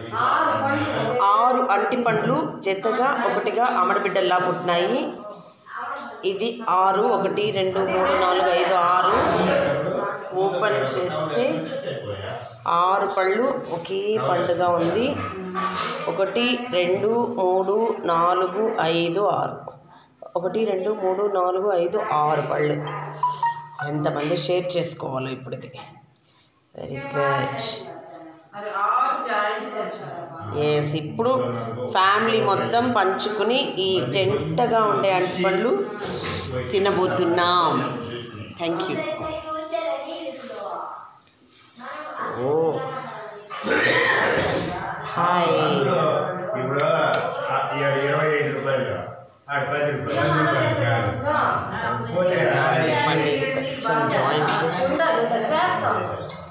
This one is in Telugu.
ఆరు అంటి పండ్లు జతగా ఒకటిగా అమడబిడ్డల్లా పుట్టినాయి ఇది ఆరు ఒకటి రెండు మూడు నాలుగు ఐదు ఆరు ఓపెన్ చేస్తే ఆరు పళ్ళు ఒకే పండుగ ఉంది ఒకటి రెండు మూడు నాలుగు ఐదు ఆరు ఒకటి రెండు మూడు నాలుగు ఐదు ఆరు పళ్ళు ఎంతమంది షేర్ చేసుకోవాలో ఇప్పుడు ఇది వెరీ గుడ్ ఎస్ ఇప్పుడు ఫ్యామిలీ మొత్తం పంచుకుని ఈ జంటగా ఉండే అంటిపండ్లు తినబోతున్నాం థ్యాంక్ యూ ఓ హాయ్ ఇప్పుడు ఆ ఏడు ఇరవై ఐదు రూపాయలు ఆడ పది రూపాయలు పోతే అంటిపండు ఇది కొంచెం జాయింట్ చేస్తాం